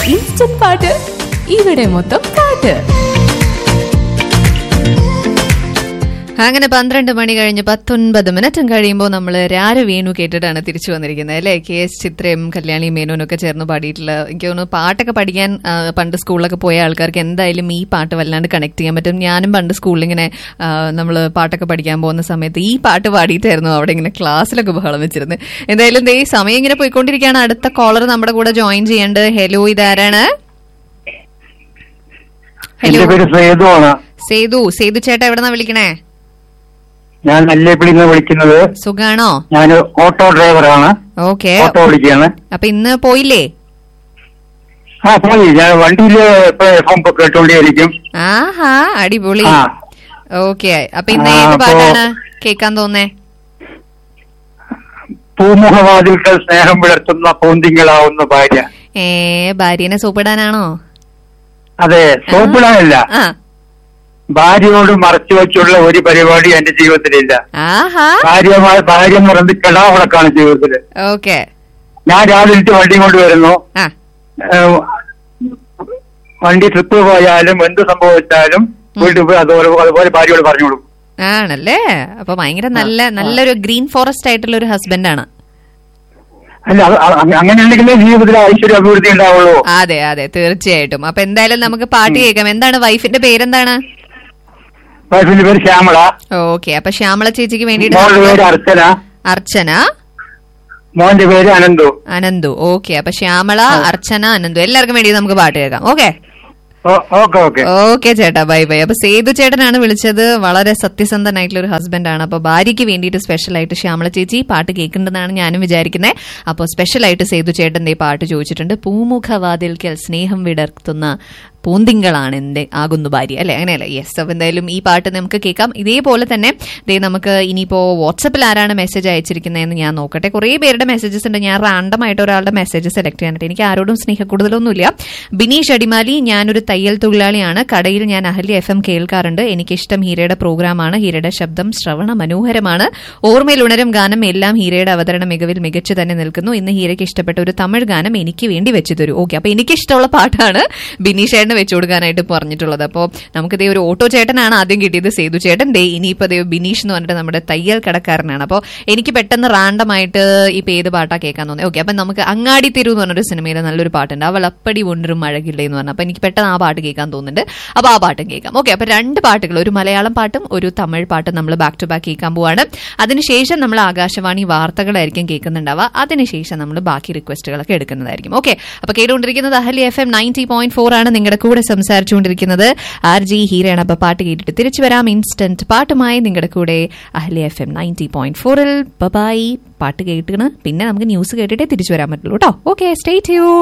instant പാട്ട് ഇവിടെ മൊത്തം പാട്ട് അങ്ങനെ പന്ത്രണ്ട് മണി കഴിഞ്ഞ് പത്തൊൻപത് മിനിറ്റും കഴിയുമ്പോൾ നമ്മൾ രാര വേണു കേട്ടിട്ടാണ് തിരിച്ചു വന്നിരിക്കുന്നത് അല്ലേ കെ എസ് ചിത്രയും കല്യാണി മേനോനും ഒക്കെ ചേർന്ന് പാടിയിട്ടുള്ള എനിക്ക് തോന്നുന്നു പാട്ടൊക്കെ പഠിക്കാൻ ആ, പണ്ട് സ്കൂളിലൊക്കെ പോയ ആൾക്കാർക്ക് എന്തായാലും ഈ പാട്ട് വല്ലാണ്ട് കണക്ട് ചെയ്യാൻ പറ്റും ഞാനും പണ്ട് സ്കൂളിൽ ഇങ്ങനെ നമ്മൾ പാട്ടൊക്കെ പഠിക്കാൻ പോകുന്ന സമയത്ത് ഈ പാട്ട് പാടിയിട്ടായിരുന്നു അവിടെ ഇങ്ങനെ ക്ലാസ്സിലൊക്കെ ബഹളം വെച്ചിരുന്നത് എന്തായാലും ദേ ഈ സമയം ഇങ്ങനെ പോയിക്കൊണ്ടിരിക്കുകയാണ് അടുത്ത കോളർ നമ്മുടെ കൂടെ ജോയിൻ ചെയ്യേണ്ടത് ഹലോ ഇതാരാണ് എന്റെ പേര് സേതു ആണ് സേതു സേതു ചേട്ടാ എവിടെന്നാ വിളിക്കണേ ഞാൻ നല്ലേപ്പിളിൽ നിന്ന് വിളിക്കുന്നത് സുഖാണോ ഞാൻ ഓട്ടോ ഡ്രൈവറാണ് ഓക്കെ ഓട്ടോ ഓടിക്കുകയാണ് അപ്പൊ ഇന്ന് പോയില്ലേ ആ പോയി ഞാൻ വണ്ടിയിൽ എപ്പം കേട്ടോണ്ടിരിക്കും ആഹാ അടിപൊളി ആ ഓക്കെ അപ്പൊ ഇന്ന് ആ, ഏത് അപ്പൊ- പാട്ടാണ് കേക്കാൻ തോന്നേ പൂമുഖവാതിൽക്കൽ സ്നേഹം വിളർത്തുന്ന പൂന്തിങ്കളാവുന്ന ഭാര്യ ഏ ഭാര്യനെ സൂപ്പിടാനാണോ അതെ സോപ്പിടാനല്ല ആ ഭാര്യയോട് മറച്ചു വെച്ചുള്ള ഒരു പരിപാടി എന്റെ ജീവിതത്തിലില്ല ആഹാ ഭാര്യമായ ഭാര്യ എന്ന് പറയുന്നത് കിടാവളക്കാണ് ജീവിതത്തില് ഓക്കെ ഞാൻ രാവിലെ വണ്ടി കൊണ്ട് വരുന്നു ആ ഏഹ്, വണ്ടി ട്രിപ്പ് പോയാലും എന്ത് സംഭവിച്ചാലും വീട്ടിൽ പോയി അതുപോലെ അതുപോലെ ഭാര്യയോട് പറഞ്ഞു കൊടുക്കും ആണല്ലേ അപ്പൊ ഭയങ്കര നല്ല നല്ലൊരു ഗ്രീൻ ഫോറസ്റ്റ് ആയിട്ടുള്ള ഒരു ഹസ്ബൻഡ് ആണ് അല്ല അത് അ- അങ്ങ- അങ്ങനെയുണ്ടെങ്കിലേ ജീവിതത്തിൽ ഐശ്വര്യ അഭിവൃദ്ധി ഉണ്ടാവുള്ളൂ അതെ അതെ തീർച്ചയായിട്ടും അപ്പൊ എന്തായാലും നമുക്ക് പാട്ട് കേൾക്കാം എന്താണ് വൈഫിന്റെ പേരെന്താണ് വൈഫിന്റെ പേര് ശ്യാമള ഓക്കെ അപ്പൊ ശ്യാമള ചേച്ചിക്ക് വേണ്ടിയിട്ട് മോളുടെ പേര് നമുക്ക് അർച്ചന അർച്ചന മോന്റെ പേര് അനന്തു അനന്തു ഓക്കെ അപ്പൊ ശ്യാമള അർച്ചന അനന്തു എല്ലാവർക്കും വേണ്ടി നമുക്ക് പാട്ട് കേൾക്കാം ഓക്കെ ഓക്കെ ഓക്കെ ഓക്കെ ചേട്ടാ ബൈ ബൈ അപ്പൊ സേതു ചേട്ടനാണ് വിളിച്ചത് വളരെ സത്യസന്ധനായിട്ടുള്ള ഒരു ഹസ്ബൻഡ് ആണ് അപ്പൊ ഭാര്യയ്ക്ക് വേണ്ടിയിട്ട് സ്പെഷ്യൽ ആയിട്ട് ശ്യാമള ചേച്ചി പാട്ട് കേൾക്കേണ്ടതാണ് ഞാനും വിചാരിക്കുന്നത് അപ്പോൾ സ്പെഷ്യൽ ആയിട്ട് സേതു ചേട്ടന്റെ പാട്ട് ചോദിച്ചിട്ടുണ്ട് പൂമുഖവാതിൽക്കൽ സ്നേഹം വിടർത്തുന്ന പൂന്തിങ്കളാണ് എന്റെ ആകുന്നു ഭാര്യ അല്ലെ അങ്ങനെയല്ല യെസ് അപ്പൊ എന്തായാലും ഈ പാട്ട് നമുക്ക് കേൾക്കാം ഇതേപോലെ തന്നെ ദേ നമുക്ക് ഇനിയിപ്പോ വാട്സപ്പിൽ ആരാണ് മെസ്സേജ് അയച്ചിരിക്കുന്നതെന്ന് ഞാൻ നോക്കട്ടെ കുറേ പേരുടെ മെസ്സേജസ് ഉണ്ട് ഞാൻ റാൻഡം ആയിട്ട് ഒരാളുടെ മെസ്സേജ് സെലക്ട് ചെയ്യാനായിട്ട് എനിക്ക് ആരോടും സ്നേഹ കൂടുതലൊന്നുമില്ല ബിനീഷ് അടിമാലി ഞാനൊരു തയ്യൽ തൊഴിലാളിയാണ് കടയിൽ ഞാൻ അഹല്യ എഫ് എം കേൾക്കാറുണ്ട് എനിക്കിഷ്ടം ഹീരയുടെ പ്രോഗ്രാമാണ് ഹീരയുടെ ശബ്ദം ശ്രവണ മനോഹരമാണ് ഓർമ്മയിൽ ഉണരും ഗാനം എല്ലാം ഹീരയുടെ അവതരണ മികവിൽ മികച്ചു തന്നെ നിൽക്കുന്നു ഇന്ന് ഹീരയ്ക്ക് ഇഷ്ടപ്പെട്ട ഒരു തമിഴ് ഗാനം എനിക്ക് വേണ്ടി വെച്ചു തരൂ ഓക്കെ അപ്പൊ എനിക്ക് ഇഷ്ടമുള്ള പാട്ടാണ് ബിനീഷ് ചേട്ടന് വെച്ചു കൊടുക്കാനായിട്ട് പറഞ്ഞിട്ടുള്ളത് അപ്പോൾ നമുക്ക് ദേ ഒരു ഓട്ടോ ചേട്ടനാണ് ആദ്യം കിട്ടിയത് സേതു ചേട്ടൻ ദേ ഇനിയിപ്പോ ദേ ബിനീഷ് എന്ന് പറഞ്ഞിട്ട് നമ്മുടെ തയ്യൽ കടക്കാരനാണ് അപ്പോൾ എനിക്ക് പെട്ടെന്ന് റാൻഡമായിട്ട് ഇപ്പൊ ഏത് പാട്ടാ കേൾക്കാൻ തോന്നി ഓക്കെ അപ്പൊ നമുക്ക് അങ്ങാടി തിരു എന്ന് പറഞ്ഞൊരു സിനിമയിൽ നല്ലൊരു പാട്ടുണ്ട് അവൾ അപ്പടി ഒണ്ടരും മഴകില്ലേ എന്ന് പറഞ്ഞു അപ്പൊ എനിക്ക് പെട്ടെന്ന് ആ പാട്ട് കേൾക്കാൻ തോന്നുന്നുണ്ട് അപ്പൊ ആ പാട്ടും കേൾക്കാം ഓക്കെ അപ്പൊ രണ്ട് പാട്ടുകൾ ഒരു മലയാളം പാട്ടും ഒരു തമിഴ് പാട്ടും നമ്മൾ ബാക്ക് ടു ബാക്ക് കേൾക്കാൻ പോവാണ് അതിനുശേഷം നമ്മൾ ആകാശവാണി വാർത്തകളായിരിക്കും കേൾക്കുന്നുണ്ടാവുക അതിനുശേഷം നമ്മൾ ബാക്കി റിക്വസ്റ്റുകളൊക്കെ എടുക്കുന്നതായിരിക്കും ഓക്കെ അപ്പൊ കേട്ടുകൊണ്ടിരിക്കുന്നത് Ahalia F M ninety point four ആണ് നിങ്ങളുടെ കൂടെ സംസാരിച്ചുകൊണ്ടിരിക്കുന്നത് ആർ ജി ഹീരയാണ് അപ്പൊ പാട്ട് കേട്ടിട്ട് തിരിച്ചു വരാം ഇൻസ്റ്റന്റ് പാട്ടുമായി നിങ്ങളുടെ കൂടെ Ahalia F M ninety point ഫോറിൽ ബബായി പാട്ട് കേട്ടിട്ട് പിന്നെ നമുക്ക് ന്യൂസ് കേട്ടിട്ടേ തിരിച്ചു വരാൻ പറ്റുള്ളൂ കേട്ടോ ഓക്കെ സ്റ്റേ ട്യൂൺ